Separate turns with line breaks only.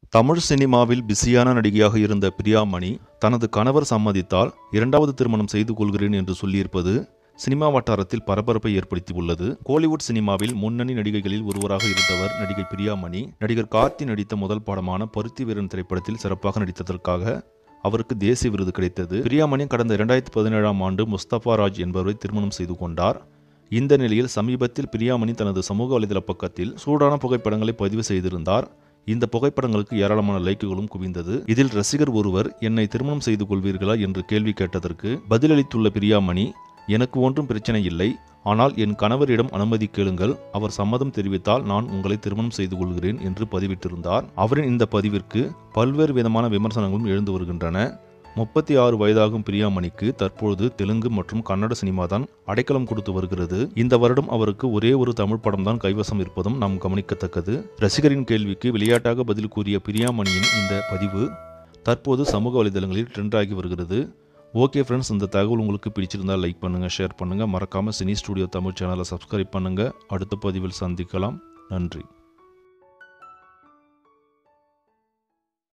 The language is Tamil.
தமிழ் சினிமாவில் பிஸியான நடிகையாக இருந்த பிரியாமணி தனது கணவர் சம்மதித்தால் இரண்டாவது திருமணம் செய்து கொள்கிறேன் என்று சொல்லியிருப்பது சினிமா வட்டாரத்தில் பரபரப்பை ஏற்படுத்தியுள்ளது கோலிவுட் சினிமாவில் முன்னணி நடிகைகளில் ஒருவராக இருந்தவர் நடிகை பிரியாமணி நடிகர் கார்த்தி நடித்த முதல் படமான பருத்தி வீரன் திரைப்படத்தில் சிறப்பாக நடித்ததற்காக அவருக்கு தேசிய விருது கிடைத்தது பிரியாமணி கடந்த இரண்டாயிரத்தி பதினேழாம் ஆண்டு முஸ்தபா ராஜ் என்பவரை திருமணம் செய்து கொண்டார் இந்த நிலையில் சமீபத்தில் பிரியாமணி தனது சமூக வலைதள பக்கத்தில் சூடான புகைப்படங்களை பதிவு செய்திருந்தார் இந்த புகைப்படங்களுக்கு ஏராளமான லைக்குகளும் குவிந்தது இதில் ரசிகர் ஒருவர் என்னை திருமணம் செய்து கொள்வீர்களா என்று கேள்வி கேட்டதற்கு பதிலளித்துள்ள பிரியாமணி எனக்கு ஒன்றும் பிரச்சனை இல்லை ஆனால் என் கணவரிடம் அனுமதி கேளுங்கள் அவர் சம்மதம் தெரிவித்தால் நான் உங்களை திருமணம் செய்து கொள்கிறேன் என்று பதிவிட்டிருந்தார் அவரின் இந்த பதிவிற்கு பல்வேறு விதமான விமர்சனங்களும் எழுந்து வருகின்றன முப்பத்தி ஆறு வயதாகும் பிரியாமணிக்கு தற்பொழுது தெலுங்கு மற்றும் கன்னட சினிமா தான் அடைக்கலம் கொடுத்து வருகிறது இந்த வருடம் அவருக்கு ஒரே ஒரு தமிழ் படம் தான் கைவசம் இருப்பதும் நாம் கவனிக்கத்தக்கது ரசிகரின் கேள்விக்கு விளையாட்டாக பதில் கூறிய பிரியாமணியின் இந்த பதிவு தற்போது சமூக வலைதளங்களில் ட்ரெண்ட் ஆகி வருகிறது ஓகே ஃப்ரெண்ட்ஸ் இந்த தகவல் உங்களுக்கு பிடிச்சிருந்தால் லைக் பண்ணுங்கள் ஷேர் பண்ணுங்கள் மறக்காமல் சினி ஸ்டுடியோ தமிழ் சேனலை சப்ஸ்கிரைப் பண்ணுங்கள் அடுத்த பதிவில் சந்திக்கலாம் நன்றி